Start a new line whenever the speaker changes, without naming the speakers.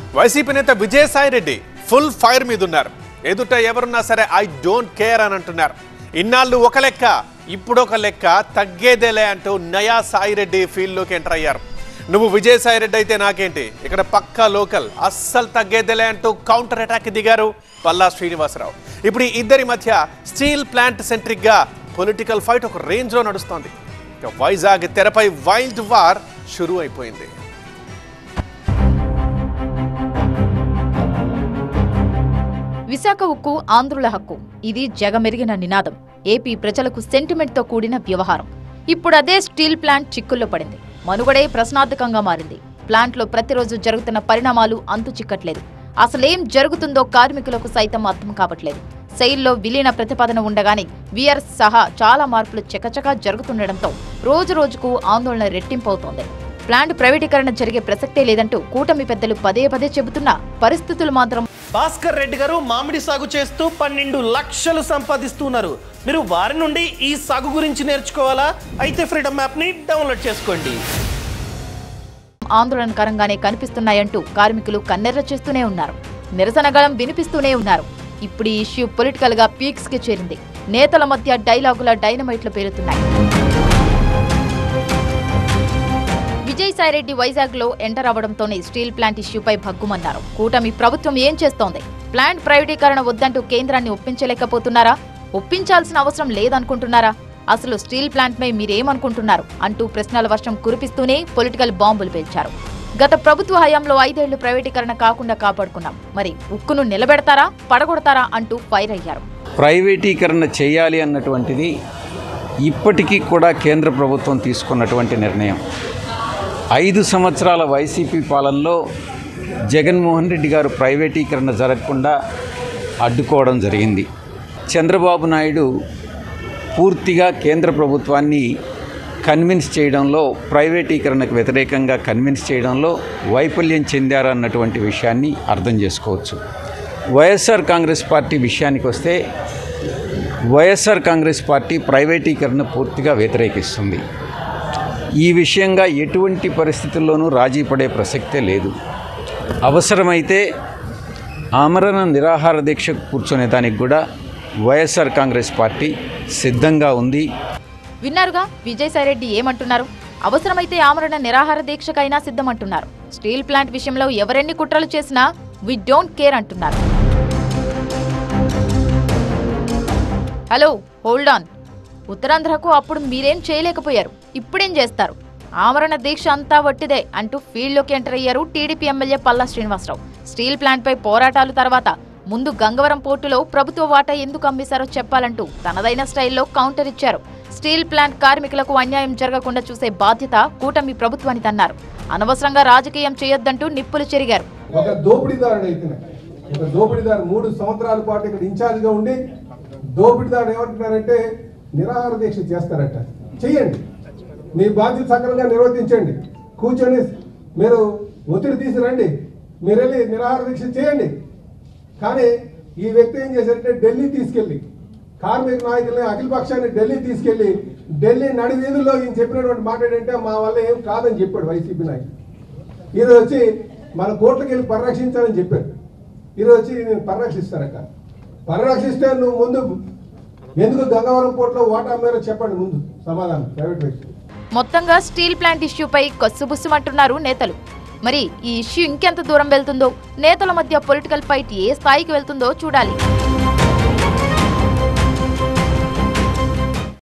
YCP నేత Vijayasai Reddy full fire మీద ఉన్నారు ఎదుట ఎవరున్నా సరే ఐ డోంట్ కేర్ అని అంటున్నారు ఇన్నాళ్ళు ఒక లెక్క ఇప్పుడు ఒక లెక్క తగ్గేదేలే అంటూ నయా సాయి రెడ్డి ఫీల్డ్లోకి ఎంటర్ అయ్యారు నువ్వు విజయసాయి రెడ్డి అయితే నాకేంటి ఇక్కడ పక్కా లోకల్ అస్సలు తగ్గేదేలే అంటూ కౌంటర్ అటాక్ దిగారు పల్లా శ్రీనివాసరావు ఇప్పుడు ఈ ఇద్దరి మధ్య స్టీల్ ప్లాంట్ సెంట్రిక్ గా పొలిటికల్ ఫైట్ ఒక రేంజ్ లో నడుస్తోంది ఇక వైజాగ్ తెరపై వైల్డ్ వార్ షురూ అయిపోయింది
విశాఖ ఉక్కు ఆంధ్రుల హక్కు ఇది జగమెరిగిన నినాదం ఏపీ ప్రజలకు సెంటిమెంట్తో కూడిన వ్యవహారం ఇప్పుడు అదే స్టీల్ ప్లాంట్ చిక్కుల్లో పడింది మనుగడే ప్రశ్నార్థకంగా మారింది ప్లాంట్లో ప్రతిరోజు జరుగుతున్న పరిణామాలు అంతు చిక్కట్లేదు అసలేం జరుగుతుందో కార్మికులకు సైతం అర్థం కావట్లేదు సెయిల్లో విలీన ప్రతిపాదన ఉండగానే విఆర్ఎస్ సహా చాలా మార్పులు చకచకా జరుగుతుండటంతో రోజు రోజుకు ఆందోళన రెట్టింపవుతోంది ప్లాంట్ ప్రైవేటీకరణ జరిగే ప్రసక్తే లేదంటూ కూటమి పెద్దలు పదే పదే చెబుతున్నా పరిస్థితులు మాత్రం
భాస్కర్ రెడ్డి గారు మామిడి సాగు చేస్తూ పన్నెండు లక్షలు సంపాదిస్తున్నారు మీరు వారి నుండి ఈ సాగు గురించి నేర్చుకోవాలా అయితే ఫ్రీడమ్ యాప్ని డౌన్లోడ్ చేసుకోండి
ఆందోళనకరంగానే కనిపిస్తున్నాయంటూ కార్మికులు కన్నెర్ర చేస్తూనే ఉన్నారు నిరసన గళం వినిపిస్తూనే ఉన్నారు ఇప్పుడు ఈ ఇష్యూ పొలిటికల్ గా పీక్స్ కి చేరింది నేతల మధ్య డైలాగుల డైనమైట్లు పేరుతున్నాయి విజయసాయిరెడ్డి వైజాగ్ లో ఎంటర్ అవ్వడంతోనే స్టీల్ ప్లాంట్ ఇష్యూపై భగ్గుమన్నారు కూటమి ప్రభుత్వం ఏం చేస్తోంది ప్లాంట్ ప్రైవేటీకరణ వద్దంటూ కేంద్రాన్ని ఒప్పించలేకపోతున్నారా ఒప్పించాల్సిన అవసరం లేదనుకుంటున్నారా అసలు స్టీల్ ప్లాంట్ పై మీరేమనుకుంటున్నారు అంటూ ప్రశ్నల వర్షం కురిపిస్తూనే పొలిటికల్ బాంబులు పేల్చారు గత ప్రభుత్వ హయాంలో ఐదేళ్లు ప్రైవేటీకరణ కాకుండా కాపాడుకున్నాం మరి ఉక్కును నిలబెడతారా పడగొడతారా అంటూ ఫైర్ అయ్యారు
ప్రైవేటీకరణ చేయాలి అన్నటువంటిది ఇప్పటికీ కూడా కేంద్ర ప్రభుత్వం తీసుకున్నటువంటి నిర్ణయం ఐదు సంవత్సరాల వైసీపీ పాలనలో జగన్మోహన్ రెడ్డి గారు ప్రైవేటీకరణ జరగకుండా అడ్డుకోవడం జరిగింది చంద్రబాబు నాయుడు పూర్తిగా కేంద్ర ప్రభుత్వాన్ని కన్విన్స్ చేయడంలో ప్రైవేటీకరణకు వ్యతిరేకంగా కన్విన్స్ చేయడంలో వైఫల్యం చెందారన్నటువంటి విషయాన్ని అర్థం చేసుకోవచ్చు వైఎస్ఆర్ కాంగ్రెస్ పార్టీ విషయానికి వస్తే వైఎస్ఆర్ కాంగ్రెస్ పార్టీ ప్రైవేటీకరణ పూర్తిగా వ్యతిరేకిస్తుంది ఈ విషయంగా ఎటువంటి పరిస్థితుల్లోనూ రాజీ పడే ప్రసక్తే లేదు అవసరమైతే ఆమరణ నిరాహార దీక్షకు కూర్చునే దానికి కూడా వైఎస్ఆర్ కాంగ్రెస్ పార్టీ సిద్ధంగా ఉంది
విన్నారుగా విజయసాయిరెడ్డి ఏమంటున్నారు అవసరమైతే ఆమరణ నిరాహార దీక్షకైనా సిద్ధమంటున్నారు స్టీల్ ప్లాంట్ విషయంలో ఎవరెన్ని కుట్రలు చేసినా వి డోంట్ కేర్ అంటున్నారు హలో హోల్డ్ ఆన్ ఉత్తరాంధ్రకు అప్పుడు మీరేం చేయలేకపోయారు ఇప్పుడేం చేస్తారు ఆమరణ దీక్ష అంతా వట్టిదే అంటూ ఫీల్డ్లోకి ఎంటర్ అయ్యారు TDP MLA Palla Srinivasa Rao steel ప్లాంట్పై పోరాటాలు తర్వాత ముందు గంగవరం పోర్టులో ప్రభుత్వ వాటా ఎందుకు అమ్మేశారో చెప్పాలంటూ తనదైన స్టైల్లో కౌంటర్ ఇచ్చారు స్టీల్ ప్లాంట్ కార్మికులకు అన్యాయం జరగకుండా చూసే బాధ్యత కూటమి ప్రభుత్వానికి అన్నారు అనవసరంగా రాజకీయం చేయొద్దంటూ నిప్పులు చెరిగారు
ఒక దోపిడీదారుడు అయితేనే ఒక దోపిడీదారు మూడు సంవత్సరాల పాటు ఇక్కడ ఇన్ఛార్జ్గా ఉండి దోపిడీదారుడు ఏమంటున్నారంటే నిరాహార దీక్ష చేస్తారట చెయ్యండి మీ బాధ్యత సక్రమంగా నిర్వర్తించండి కూర్చొని మీరు ఒత్తిడి తీసుకురండి మీరు వెళ్ళి నిరాహార దీక్ష చేయండి కానీ ఈ వ్యక్తి ఏం చేశారంటే ఢిల్లీ తీసుకెళ్ళి కార్మిక నాయకుల్ని అఖిల పక్షాన్ని ఢిల్లీ తీసుకెళ్ళి ఢిల్లీ నడి వీధుల్లో ఈయన చెప్పినటువంటి మాట ఏంటంటే మా వల్ల ఏం కాదని చెప్పాడు వైసీపీ నాయకుడు ఇది వచ్చి మన కోర్టుకి వెళ్ళి పరిరక్షించాలని చెప్పారు ఇది వచ్చి నేను పరిరక్షిస్తారట పరిరక్షిస్తే నువ్వు ముందు ఎందుకు గంగవరం పోర్టులో ఓటా అమ్మారో చెప్పండి ముందు సమాధానం ప్రైవేట్ వ్యక్తి
మొత్తంగా స్టీల్ ప్లాంట్ ఇష్యూపై కస్సుబుస్సుమంటున్నారు నేతలు మరి ఈ ఇష్యూ ఇంకెంత దూరం వెళ్తుందో నేతల మధ్య పొలిటికల్ ఫైట్ ఏ స్థాయికి వెళ్తుందో చూడాలి